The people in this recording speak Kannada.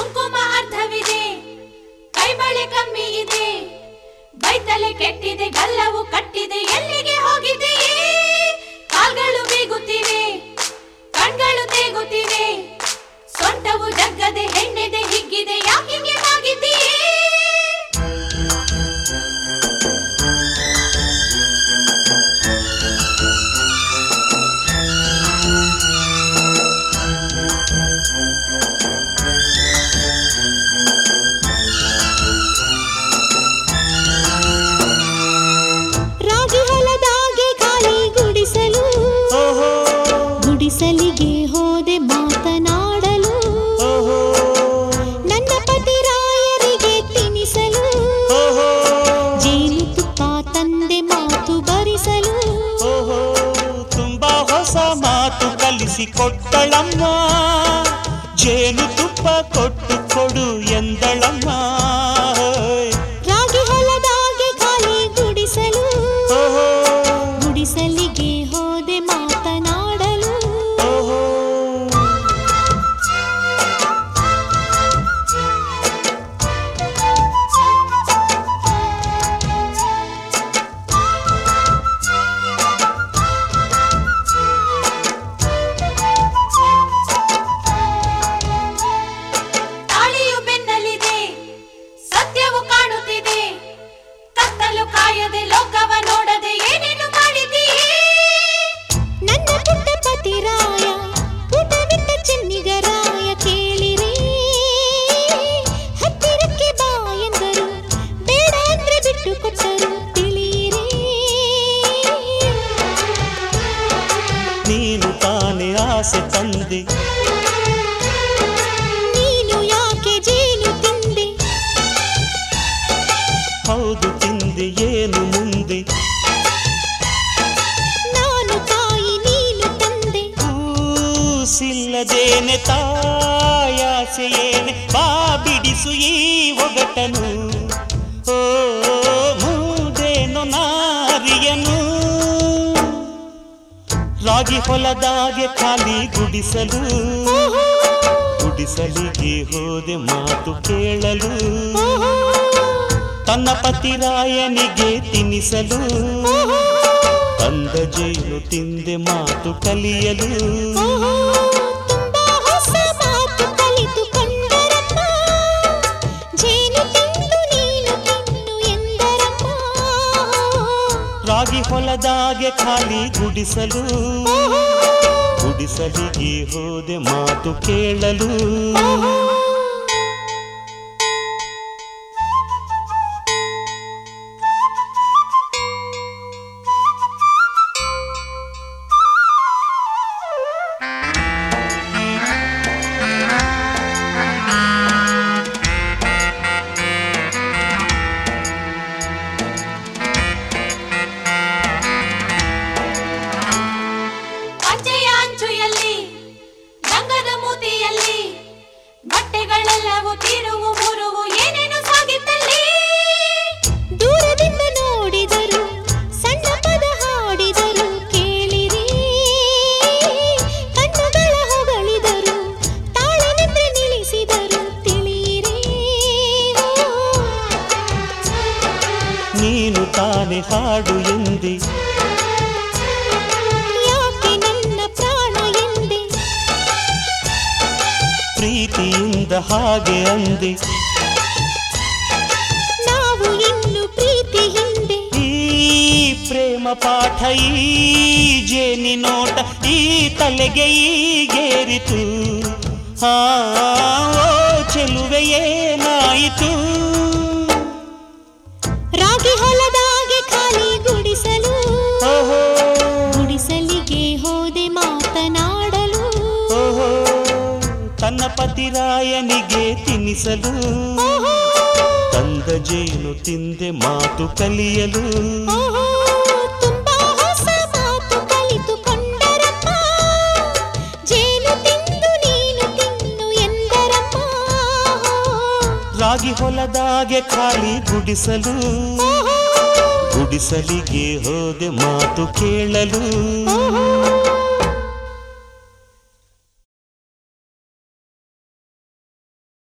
ಕುಂಕುಮ ಅರ್ಧವಿದೆ ಕೈಬಳೆ ಕಮ್ಮಿ ಇದೆ ಬೈತಲೆ ಕೆಟ್ಟಿದೆ ಗಲ್ಲವು ಕಟ್ಟಿದೆ ಎಲ್ಲಿಗೆ ಹೋಗಿದೆಯೇ ಕಾಲ್ಗಳು ಬೀಗುತ್ತಿವೆ ಕಣ್ಗಳು ತೇಗುತ್ತಿವೆ ಸೊಂಟವು ಜಗ್ಗದೆ ಹೆಣ್ಣೆದೆ ಹಿಗ್ಗಿದೆ ಯಾಕಿಗೆ ಆಗಿದೆಯೇ ರಾಗಿ ಹೊಲದಾಗೆ ಖಾಲಿ ಗುಡಿಸಲು ಓಹೋ ಗುಡಿಸಲಿಗೆ ಹೋದೆ ಮಾತನಾಡಲು ಓಹೋ ನನ್ನ ಪತಿರಾಯರಿಗೆ ತಿನಿಸಲು ಓಹೋ ಜೇನು ತುಪ್ಪ ತಂದೆ ಮಾತು ಬರಿಸಲು ಓಹೋ ತುಂಬಾ ಹೊಸ ಮಾತು ಕಲಿಸಿ ಕೊಟ್ಟಳಮ್ಮ ಜೇನು ತುಪ್ಪ ಕೊಟ್ಟು ಕೊಡು ಎಂದಳಮ್ಮ ರಾಗಿ ಹೊಲದಾಗೆ ಖಾಲಿ ಗುಡಿಸಲು ಓಹೋ ಗುಡಿಸಲಿಗೆ ಹೋದೆ ಮಾತನಾಡಲು ಓಹೋ ತಾಳಿಯು ಬೆನ್ನಲಿದೆ ಸತ್ಯವು ಕಾಣುತ್ತಿದೆ ಕತ್ತಲು ಕಾಯದೆ ಲೋಕವ ನೋಡದೆ ಏನೇನು ಮಾಡಿದೀಯೇ ನನ್ನ ಪುಟ್ಟ ಪತಿರಾಯ ಪುಟವಿಟ್ಟ ಚೆನ್ನಿಗರಾಯ ಕೇಳಿರಿ ಹತ್ತಿರಕ್ಕೆ ಬಾ ಎಂದರು ಬೇಡ ಅಂದ್ರೆ ಬಿಟ್ಟು ಕೊಟ್ಟರು ತಿಳಿಯಿರಿ ನೀನು ತಾನೇ ಆಸೆ ತಂದೆ ನೀನು ಯಾಕೆ ಜೇನು ತಿಂದೆ ಹೌದು ತಿಂದೆ ಏನು ಮುಂದೆ ನಾನು ತಾಯಿ ನೀನು ತಂದೆ ಕೂಸಿಲ್ಲದೇನೆ ತಾಯಾಸೆಯೇನೆ ಬಾ ಬಿಡಿಸು ಈ ಒಗಟನು ಓ ಮೂದೇನು ನಾರಿಯನು ರಾಗಿ ಹೊಲದಾಗೆ ಖಾಲಿ ಗುಡಿಸಲು ಓಹೋ, ಗುಡಿಸಲಿಗೆ ಹೋದೆ ಮಾತು ಕೇಳಲು ಓಹೋ, ತನ್ನ ಪತಿರಾಯನಿಗೆ ತಿನ್ನಿಸಲು ಓಹೋ, ಅಂದ ಜೇನು ತಿಂದೆ ಮಾತು ಕಲಿಯಲು ಓಹೋ, ತುಂಬಾ ಹೊಸ ಮಾತು ಕಲಿತುಕೊಂಡರಮ್ಮ ಜೇನು ತಿಂದು ನೀನು ತಿನ್ನು ಎಂದರಮ್ಮ ರಾಗಿ ಹೊಲದಾಗೆ ಖಾಲಿ ಗುಡಿಸಲು ಓಹೋ, ಗುಡಿಸಲಿಗೆ ಹೋದೆ ಮಾತು ಕೇಳಲು ಓಹೋ. ಪಂಚೆಯ ಅಂಚು ಎಲ್ಲಿ ರಂಗದ ಮೂತಿಯಲ್ಲಿ ಬಟ್ಟೆಗಳೆಲ್ಲವೂ ತಿರುವು ಮುರುವು ಏನೇನು ಸಾಗಿತ್ತಲ್ಲಿ ದೂರದಿಂದ ನೋಡಿದರು ಸಣ್ಣ ಪದ ಹಾಡಿದರು ಕೇಳಿರಿ ಕಣ್ಣುಗಳ ಹೊಗಳಿದರು ತಾಳನೆಂದ್ರೆ ನಿಲ್ಲಿಸಿದರು ತಿಳಿಯಿರಿ ನೀನು ತಾನೆ ಹಾಡು ಎಂದೆ ಯಾಕೆ ನನ್ನ ಪ್ರಾಣ ಎಂದೆ ಪ್ರೀತಿಯಿಂದ ಹಾಗೆ ಅಂದೆ ನಾವು ಇನ್ನು ಪ್ರೀತಿ ಹಿಂದೆ ಈ ಪ್ರೇಮ ಪಾಠ ಈ ಜೇನಿ ನೋಟ ಈ ತಲೆಗೆ ಈಗೇರಿತು ಆ ಓ ಚೆಲುವೆ ಏನಾಯಿತು ರಾಗಿ ಹೊಲದಾಗೆ ಖಾಲಿ ಗುಡಿಸಲು ಓಹೋ ಗುಡಿಸಲಿಗೆ ಹೋದೆ ಮಾತನಾಡಲು ಓಹೋ ತನ್ನ ಪತಿರಾಯನಿಗೆ ತಿನ್ನಿಸಲು ಓಹೋ, ತಂದ ಜೇನು ತಿಂದೆ ಮಾತು ಕಲಿಯಲು ಓಹೋ, ತುಂಬಾ ಹೊಸ ಮಾತು ಕಲಿತುಕೊಂಡರಮ್ಮ ಜೇನು ತಿಂದು ನೀನು ತಿನ್ನು ಎಂದರಮ್ಮ ರಾಗಿ ಹೊಲದಾಗೆ ಖಾಲಿ ಗುಡಿಸಲು ಓಹೋ, ಗುಡಿಸಲಿಗೆ ಹೋದೆ ಮಾತು ಕೇಳಲು ಓಹೋ,